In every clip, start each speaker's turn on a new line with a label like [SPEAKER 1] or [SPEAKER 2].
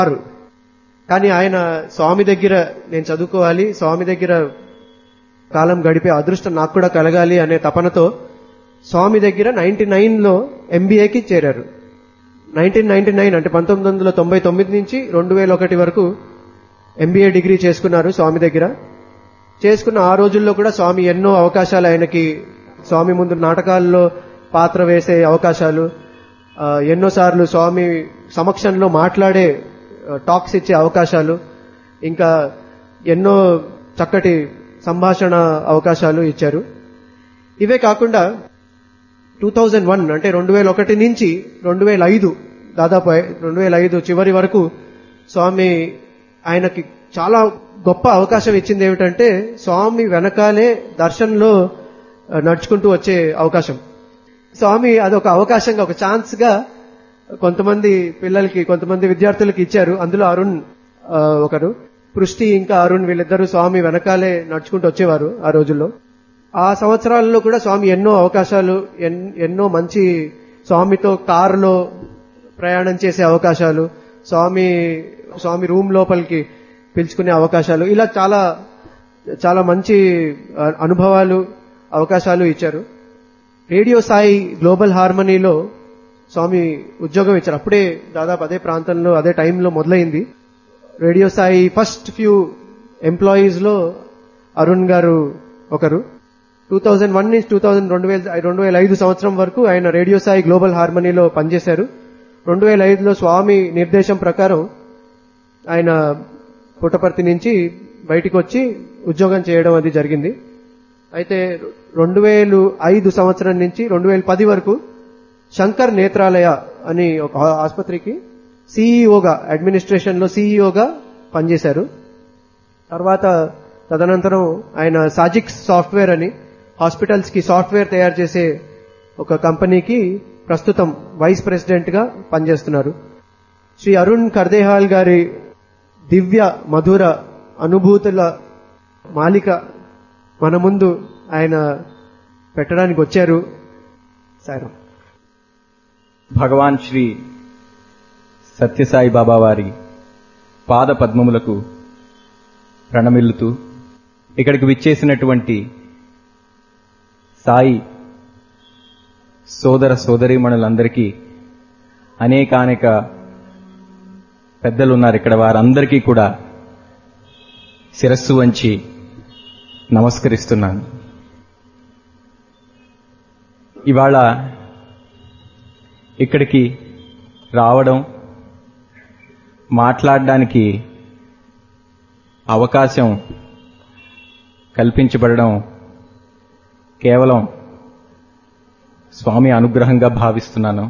[SPEAKER 1] ఆరు కానీ ఆయన స్వామి దగ్గర నేను చదువుకోవాలి స్వామి దగ్గర కాలం గడిపే అదృష్టం నాకు కూడా కలగాలి అనే తపనతో స్వామి దగ్గర నైన్టీ నైన్లో ఎంబీఏకి చేరారు నైన్టీన్ నైన్టీ నైన్ అంటే పంతొమ్మిది వందల తొంభై తొమ్మిది నుంచి రెండు వేల ఒకటి వరకు ఎంబీఏ డిగ్రీ చేసుకున్నారు స్వామి దగ్గర చేసుకున్న ఆ రోజుల్లో కూడా స్వామి ఎన్నో అవకాశాలు ఆయనకి స్వామి ముందు నాటకాల్లో పాత్ర వేసే అవకాశాలు ఆ, ఎన్నోసార్లు స్వామి సమక్షంలో మాట్లాడే ఆ, టాక్స్ ఇచ్చే అవకాశాలు ఇంకా ఎన్నో చక్కటి సంభాషణ అవకాశాలు ఇచ్చారు ఇవే కాకుండా టూ థౌజండ్ వన్ అంటే రెండు వేల ఒకటి నుంచి రెండు వేల ఐదు దాదాపు రెండు వేల ఐదు చివరి వరకు స్వామి ఆయనకి చాలా గొప్ప అవకాశం ఇచ్చింది ఏమిటంటే స్వామి వెనకాలే దర్శనంలో ఆ, నడుచుకుంటూ వచ్చే అవకాశం స్వామి అదొక అవకాశంగా ఒక ఛాన్స్ గా కొంతమంది పిల్లలకి కొంతమంది విద్యార్థులకి ఇచ్చారు అందులో అరుణ్ ఆ, ఒకరు పృష్టి ఇంకా అరుణ్ వీళ్ళిద్దరూ స్వామి వెనకాలే నడుచుకుంటూ వచ్చేవారు ఆ రోజుల్లో ఆ సంవత్సరాల్లో కూడా స్వామి ఎన్నో అవకాశాలు ఎన్- ఎన్నో మంచి స్వామితో కారులో ప్రయాణం చేసే అవకాశాలు స్వామి స్వామి రూమ్ లోపలికి పిలుచుకునే అవకాశాలు ఇలా చాలా చాలా మంచి ఆ, అనుభవాలు అవకాశాలు ఇచ్చారు రేడియో సాయి గ్లోబల్ హార్మనీలో స్వామి ఉద్యోగం ఇచ్చారు అప్పుడే దాదాపు అదే ప్రాంతంలో అదే టైంలో మొదలైంది radio Sai first few employees లో అరుణ్ గారు ఒకరు టూ థౌజండ్ వన్ నుంచి టూ థౌజండ్ రెండు వేల రెండు వేల ఐదు సంవత్సరం వరకు ఆయన రేడియో సాయి గ్లోబల్ హార్మనీలో పనిచేశారు రెండు వేల ఐదులో స్వామి నిర్దేశం ప్రకారం ఆయన పుట్టపర్తి నుంచి బయటికి వచ్చి ఉద్యోగం చేయడం అది జరిగింది అయితే రెండు వేలు ఐదు సంవత్సరం నుంచి రెండు వేల పది వరకు శంకర్ నేత్రాలయ అని ఒక ఆ- ఆసుపత్రికి సీఈఓగా అడ్మినిస్ట్రేషన్ లో సీఈఓగా పనిచేశారు తర్వాత తదనంతరం ఆయన సాజిక్స్ సాఫ్ట్వేర్ అని హాస్పిటల్స్ కి సాఫ్ట్వేర్ తయారు చేసే ఒక కంపెనీకి ప్రస్తుతం వైస్ ప్రెసిడెంట్ గా పనిచేస్తున్నారు శ్రీ అరుణ్ కర్దేహాల్ గారి దివ్య మధుర అనుభూతుల మాలిక మన ముందు ఆయన పెట్టడానికి వచ్చారు సారం
[SPEAKER 2] భగవాన్ శ్రీ సత్యసాయి బాబా వారి పాద పద్మములకు ప్రణమిల్లుతూ ఇక్కడికి విచ్చేసినటువంటి సాయి సోదర సోదరీమణులందరికీ అనేకానేక పెద్దలు ఉన్నారు ఇక్కడ వారందరికీ కూడా శిరస్సు వంచి నమస్కరిస్తున్నాను ఇవాళ ఇక్కడికి రావడం మాట్లాడడానికి అవకాశం కల్పించబడడం కేవలం స్వామి అనుగ్రహంగా భావిస్తున్నాను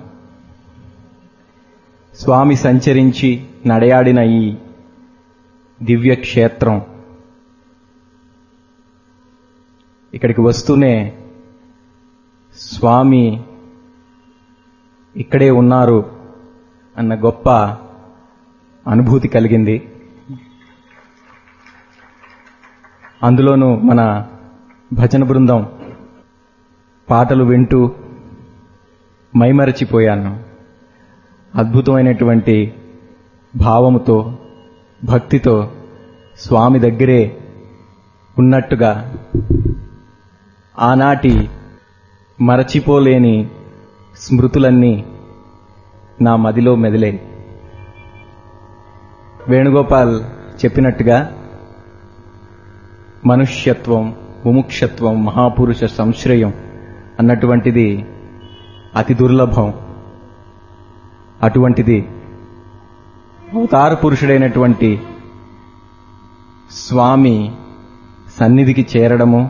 [SPEAKER 2] స్వామి సంచరించి నడయాడిన ఈ దివ్య క్షేత్రం ఇక్కడికి వస్తూనే స్వామి ఇక్కడే ఉన్నారు అన్న గొప్ప అనుభూతి కలిగింది అందులోనూ మన భజన బృందం పాటలు వింటూ మైమరచిపోయాను అద్భుతమైనటువంటి భావముతో భక్తితో స్వామి దగ్గరే ఉన్నట్టుగా ఆనాటి మరచిపోలేని స్మృతులన్నీ నా మదిలో మెదిలే వేణుగోపాల్ చెప్పినట్టుగా మనుష్యత్వం ముముక్షత్వం మహాపురుష సంశ్రయం అన్నటువంటిది అతి దుర్లభం అటువంటిది అవతార పురుషుడైనటువంటి స్వామి సన్నిధికి చేరడము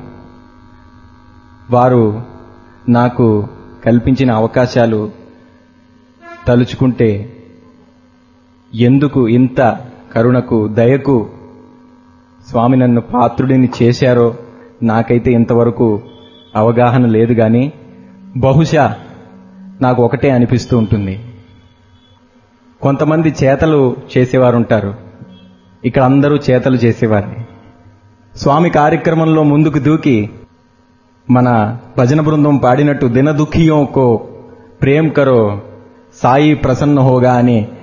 [SPEAKER 2] వారు నాకు కల్పించిన అవకాశాలు తలుచుకుంటే ఎందుకు ఇంత కరుణకు దయకు స్వామి నన్ను పాత్రుడిని చేశారో నాకైతే ఇంతవరకు అవగాహన లేదు గాని బహుశా నాకు ఒకటే అనిపిస్తూ ఉంటుంది కొంతమంది చేతలు చేసేవారు ఉంటారు ఇక్కడ అందరూ చేతలు చేసేవారే స్వామి కార్యక్రమంలో ముందుకు దూకి మన భజన బృందం పాడినట్టు దిన దుఃఖియోం కో ప్రేమ్ కరో సాయి ప్రసన్న హోగా అని